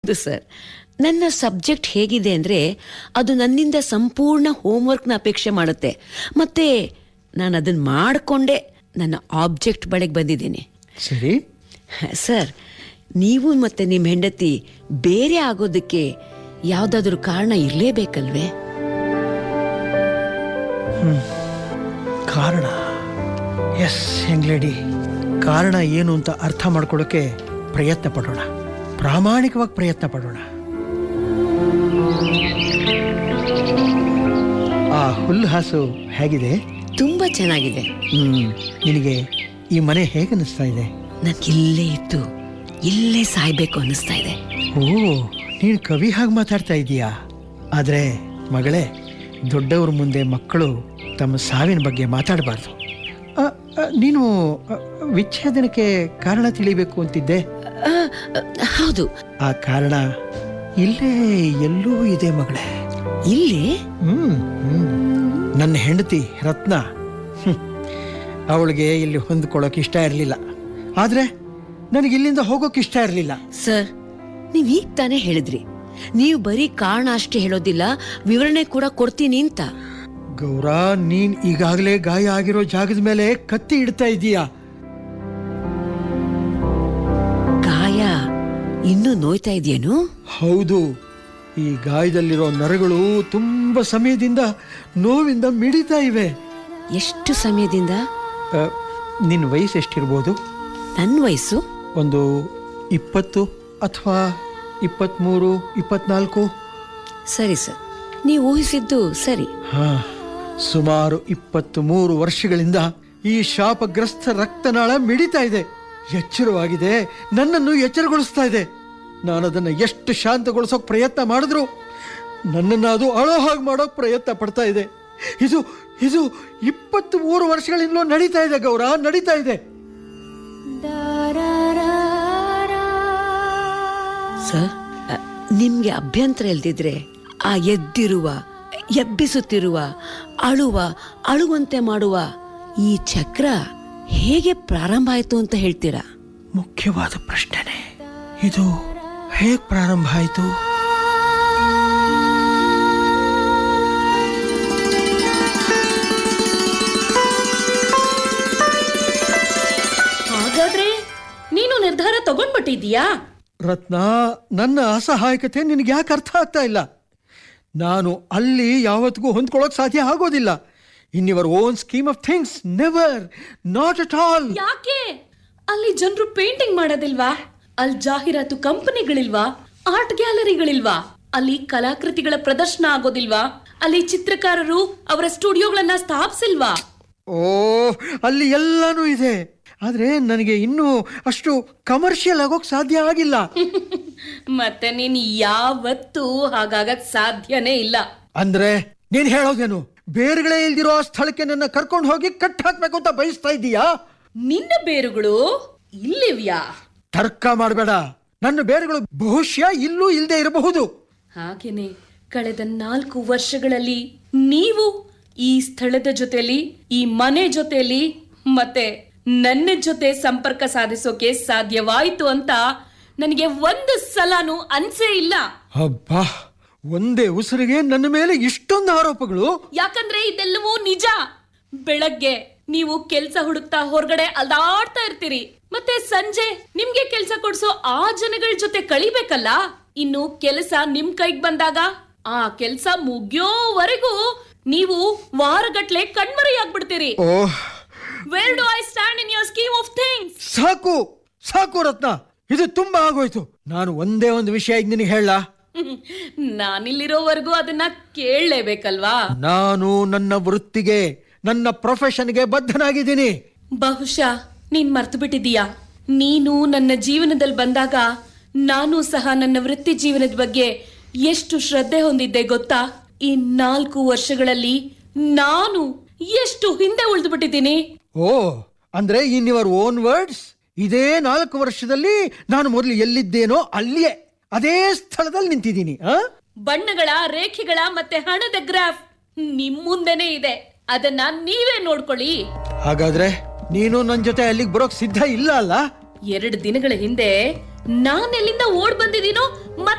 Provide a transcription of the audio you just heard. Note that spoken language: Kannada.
ಹೌದು ಸರ್ ನನ್ನ ಸಬ್ಜೆಕ್ಟ್ ಹೇಗಿದೆ ಅಂದ್ರೆ ಅದು ನನ್ನಿಂದ ಸಂಪೂರ್ಣ ಹೋಮ್ವರ್ಕ್ನ ಅಪೇಕ್ಷೆ ಮಾಡುತ್ತೆ ಮತ್ತೆ ನಾನು ಅದನ್ನ ಮಾಡಿಕೊಂಡೇ ನನ್ನ ಆಬ್ಜೆಕ್ಟ್ ಬಳಿಗೆ ಬಂದಿದ್ದೀನಿ ಸರಿ ಸರ್ ನೀವು ಮತ್ತೆ ನಿಮ್ಮ ಹೆಂಡತಿ ಬೇರೆ ಆಗೋದಕ್ಕೆ ಯಾವುದಾದ್ರೂ ಕಾರಣ ಇರಲೇಬೇಕಲ್ವೇ ಕಾರಣ ಎಸ್ ಯಂಗ್ ಲೇಡಿ ಕಾರಣ ಏನು ಅಂತ ಅರ್ಥ ಮಾಡ್ಕೊಳ್ಳೋಕೆ ಪ್ರಯತ್ನ ಪಡೋಣ ಪ್ರಾಮಾಣಿಕವಾಗಿ ಪ್ರಯತ್ನ ಪಡೋಣ ಆ ಹುಲ್ಲುಹಾಸು ಹೇಗಿದೆ ತುಂಬಾ ಚೆನ್ನಾಗಿದೆ ಹ್ಮ್ ನಿನಗೆ ಈ ಮನೆ ಹೇಗೆ ಅನಿಸ್ತಾ ಇದೆ ನನ್ಗೆ ಇಲ್ಲೇ ಇದ್ದು ಇಲ್ಲೇ ಸಾಯ್ಬೇಕು ಅನ್ನಿಸ್ತಾ ಇದೆ ಓ ನೀನು ಕವಿ ಹಾಗೆ ಮಾತಾಡ್ತಾ ಇದೀಯಾ ಆದರೆ ಮಗಳೇ ದೊಡ್ಡವ್ರ ಮುಂದೆ ಮಕ್ಕಳು ತಮ್ಮ ಸಾವಿನ ಬಗ್ಗೆ ಮಾತಾಡಬಾರ್ದು ನೀನು ಅ, ವಿಚ್ಛೇದನಕ್ಕೆ ಕಾರಣ ತಿಳಿಬೇಕು ಅಂತಿದ್ದೆ ಆ, ಹೌದು ಆ ಕಾರಣ ಇಲ್ಲೇ ಎಲ್ಲೂ ಇದೆ ಮಗಳೇ ಇಲ್ಲಿ ಹ್ಮ್ ಹ್ಮ್. ನನ್ನ ಹೆಂಡತಿ ರತ್ನ ಹ್ಮ್. ಅವಳಿಗೆ ಇಲ್ಲಿ ಹೊಂದ್ಕೊಳ್ಳೋಕೆ ಇಷ್ಟ ಇರಲಿಲ್ಲ ಆದರೆ ನನಗೆ ಇಲ್ಲಿಂದ ಹೋಗೋಕೆ ಇಷ್ಟ ಇರಲಿಲ್ಲ ಸರ್ ನೀವ್ ಈಗ ತಾನೇ ಹೇಳಿದ್ರಿ ನೀವು ಬರೀ ಕಾರಣ ಅಷ್ಟೇ ಹೇಳೋದಿಲ್ಲ ವಿವರಣೆ ಕೂಡ ಕೊಡ್ತೀನಿ ಅಂತ ಗೌರ ನೀನ್ ಈಗಾಗಲೇ ಗಾಯ ಆಗಿರೋ ಜಾಗದ ಮೇಲೆ ಕತ್ತಿ ಇಡ್ತಾ ಇದೀಯಾ ಗಾಯ ಇನ್ನೂ ನೋಯ್ತಾ ಇದೆಯೇನು ಹೌದು ಈ ಗಾಯದಲ್ಲಿರೋ ನರಗಳು ತುಂಬಾ ಸಮಯದಿಂದ ನೋವಿಂದ ಮಿಡಿತಾ ಇವೆ ಎಷ್ಟು ಸಮಯದಿಂದ ಆ, ನಿನ್ ವಯಸ್ಸು ಎಷ್ಟಿರ್ಬೋದು ನನ್ನ ವಯಸ್ಸು ಒಂದು ಇಪ್ಪತ್ತು ಅಥವಾ ಇಪ್ಪತ್ತ್ಮೂರು ಇಪ್ಪತ್ನಾಲ್ಕು ಸರಿ ಸರ್ ನೀವು ಊಹಿಸಿದ್ದು ಸರಿ ಹಾ ಸುಮಾರು ಇಪ್ಪತ್ತು ಮೂರು ವರ್ಷಗಳಿಂದ ಈ ಶಾಪಗ್ರಸ್ತ ರಕ್ತನಾಳ ಮಿಡಿತಾ ಇದೆ ಎಚ್ಚರವಾಗಿದೆ ನನ್ನನ್ನು ಎಚ್ಚರಗೊಳಿಸ್ತಾ ಇದೆ ನಾನು ಅದನ್ನು ಎಷ್ಟು ಶಾಂತಗೊಳಿಸೋಕೆ ಪ್ರಯತ್ನ ಮಾಡಿದ್ರು ನನ್ನನ್ನು ಅದು ಅಳೋ ಹಾಗೆ ಮಾಡೋಕೆ ಪ್ರಯತ್ನ ಪಡ್ತಾ ಇದೆ ಇದು ಇದು ಇಪ್ಪತ್ತು ಮೂರು ವರ್ಷಗಳಿಂದಲೂ ನಡೀತಾ ಇದೆ ಗೌರ ನಡೀತಾ ಇದೆ ಸರ್ ಅ, ನಿಮ್ಗೆ ಅಭ್ಯಂತರ ಇಲ್ದಿದ್ರೆ ಆ ಎದ್ದಿರುವ ಎಬ್ಬಿಸುತ್ತಿರುವ ಅಳುವ ಅಳುವಂತೆ ಮಾಡುವ ಈ ಚಕ್ರ ಹೇಗೆ ಪ್ರಾರಂಭ ಆಯ್ತು ಅಂತ ಹೇಳ್ತೀರಾ ಮುಖ್ಯವಾದ ಪ್ರಶ್ನೆನೆ ಇದು ಹೇಗೆ ಪ್ರಾರಂಭ ಆಯಿತು ಹಾಗಾದ್ರೆ ನೀನು ನಿರ್ಧಾರ ತಗೊಂಡ್ಬಿಟ್ಟಿದ್ಯಾ ರತ್ನ ನನ್ನ ಅಸಹಾಯಕತೆ ನಿನಗೆ ಯಾಕೆ ಅರ್ಥ ಆಗ್ತಾ ಇಲ್ಲ ನಾನು ಅಲ್ಲಿ ಯಾವತ್ತಿಗೂ ಹೊಂದ್ಕೊಳ್ಳೋಕೆ ಸಾಧ್ಯ ಆಗೋದಿಲ್ಲ in your own scheme of things never not at all ಯಾಕೆ ಅಲ್ಲಿ ಜನರು ಪೇಂಟಿಂಗ್ ಮಾಡೋದಿಲ್ವಾ ಅಲ್ಲಿ ಜಾಹೀರಾತು ಕಂಪನಿಗಳಿಲ್ವಾ ಆರ್ಟ್ ಗ್ಯಾಲರಿಗಳಿಲ್ವಾ ಅಲ್ಲಿ ಕಲಾಕೃತಿಗಳ ಪ್ರದರ್ಶನ ಆಗೋದಿಲ್ವಾ ಅಲ್ಲಿ ಚಿತ್ರಕಾರರು ಅವರ ಸ್ಟುಡಿಯೋಗಳನ್ನ ಸ್ಥಾಪಿಸಿಲ್ವಾ ಓ ಅಲ್ಲಿ ಎಲ್ಲಾನು ಇದೆ ಆದರೆ ನನಗೆ ಇನ್ನೂ ಅಷ್ಟು ಕಮರ್ಷಿಯಲ್ ಆಗೋಕ್ ಸಾಧ್ಯ ಆಗಿಲ್ಲ ಮತ್ತೆ ನೀನ್ ಯಾವತ್ತೂ ಹಾಗಾಗಕ್ ಸಾಧ್ಯನೇ ಇಲ್ಲ ಅಂದ್ರೆ ನೀನ್ ಹೇಳೋದೇನು ಬೇರುಗಳೇ ಇಲ್ದಿರೋ ಆ ಸ್ಥಳಕ್ಕೆ ನನ್ನ ಕರ್ಕೊಂಡು ಹೋಗಿ ಕಟ್ ಹಾಕ್ಬೇಕು ಅಂತ ಬಯಸ್ತಾ ಇದ್ದೀಯಾ ನಿನ್ನ ಬೇರುಗಳು ಇಲ್ಲಿವ್ಯಾ ತರ್ಕ ಮಾಡಬೇಡ ನನ್ನ ಬೇರುಗಳು ಬಹುಶಃ ಇಲ್ಲೂ ಇಲ್ಲದೆ ಇರಬಹುದು ಹಾಗೇನೆ ಕಳೆದ ನಾಲ್ಕು ವರ್ಷಗಳಲ್ಲಿ ನೀವು ಈ ಸ್ಥಳದ ಜೊತೆಲಿ ಈ ಮನೆ ಜೊತೆಲಿ ಮತ್ತೆ ನನ್ನ ಜೊತೆ ಸಂಪರ್ಕ ಸಾಧಿಸೋಕೆ ಸಾಧ್ಯವಾಯಿತು ಅಂತ ನನಗೆ ಒಂದು ಸಲನೂ ಅನ್ಸೇ ಇಲ್ಲ ಅಬ್ಬಾ ಒಂದೇ ಉಸಿರಿಗೆ ನನ್ನ ಮೇಲೆ ಇಷ್ಟೊಂದು ಆರೋಪಗಳು ಯಾಕಂದ್ರೆ ಇದೆಲ್ಲವೂ ನಿಜ ಬೆಳಗ್ಗೆ ನೀವು ಕೆಲ್ಸ ಹುಡುಕ್ತಾ ಹೊರಗಡೆ ಅಲ್ದಾಡ್ತಾ ಇರ್ತೀರಿ ಮತ್ತೆ ಸಂಜೆ ನಿಮ್ಗೆ ಕೆಲ್ಸ ಕೊಡ್ಸೋ ಆ ಜನಗಳ ಜೊತೆ ಕಳಿಬೇಕಲ್ಲ ಇನ್ನು ಕೆಲಸ ನಿಮ್ ಕೈಗ್ ಬಂದಾಗ ಆ ಕೆಲ್ಸ ಮುಗಿಯೋವರೆಗೂ ನೀವು ವಾರಗಟ್ಲೆ ಕಣ್ಮರೆಯಾಗ್ಬಿಡ್ತೀರಿ oh where do I stand in your scheme of things ಸಾಕು ಸಾಕು ರತ್ನ ಇದು ತುಂಬಾ ಆಗೋಯ್ತು ನಾನು ಒಂದೇ ಒಂದು ವಿಷಯ ಈಗ ನಿನಗೆ ಹೇಳ ನಾನಿಲ್ಲಿರೋವರೆಗೂ ಅದನ್ನ ಕೇಳಲೇಬೇಕಲ್ವಾ ನಾನು ನನ್ನ ವೃತ್ತಿಗೆ ನನ್ನ ಪ್ರೊಫೆಷನ್ಗೆ ಬದ್ಧನಾಗಿದ್ದೀನಿ ಬಹುಶಃ ನೀನ್ ಮರ್ತು ಬಿಟ್ಟಿದೀಯಾ ನೀನು ನನ್ನ ಜೀವನದಲ್ಲಿ ಬಂದಾಗ ನಾನು ಸಹ ನನ್ನ ವೃತ್ತಿ ಜೀವನದ ಬಗ್ಗೆ ಎಷ್ಟು ಶ್ರದ್ಧೆ ಹೊಂದಿದ್ದೆ ಗೊತ್ತಾ ಈ ನಾಲ್ಕು ವರ್ಷಗಳಲ್ಲಿ ನಾನು ಎಷ್ಟು ಹಿಂದೆ ಉಳಿದು ಬಿಟ್ಟಿದ್ದೀನಿ ಓ ಅಂದ್ರೆ ಇನ್ ಯುವರ್ ಓನ್ ವರ್ಡ್ಸ್ ಇದೇ ನಾಲ್ಕು ವರ್ಷದಲ್ಲಿ ನಾನು ಮೊದಲು ಎಲ್ಲಿದ್ದೇನೋ ಅಲ್ಲಿಯೇ ಅದೇ ಸ್ಥಳದಲ್ಲಿ ನಿಂತಿದ್ದೀನಿ ಆ ಬಣ್ಣಗಳ ರೇಖೆಗಳ ಮತ್ತೆ ಹಣದ ಗ್ರಾಫ್ ನಿಮ್ ಮುಂದೆನೆ ಇದೆ ಅದನ್ನ ನೀವೇ ನೋಡ್ಕೊಳ್ಳಿ ಹಾಗಾದ್ರೆ ನೀನು ನನ್ನ ಜೊತೆ ಅಲ್ಲಿಗೆ ಬರೋಕ್ ಸಿದ್ಧ ಇಲ್ಲ ಅಲ್ಲ ಎರಡು ದಿನಗಳ ಹಿಂದೆ ನಾನೆಲ್ಲಿಂದ ಓಡ್ ಬಂದಿದ್ದೀನೋ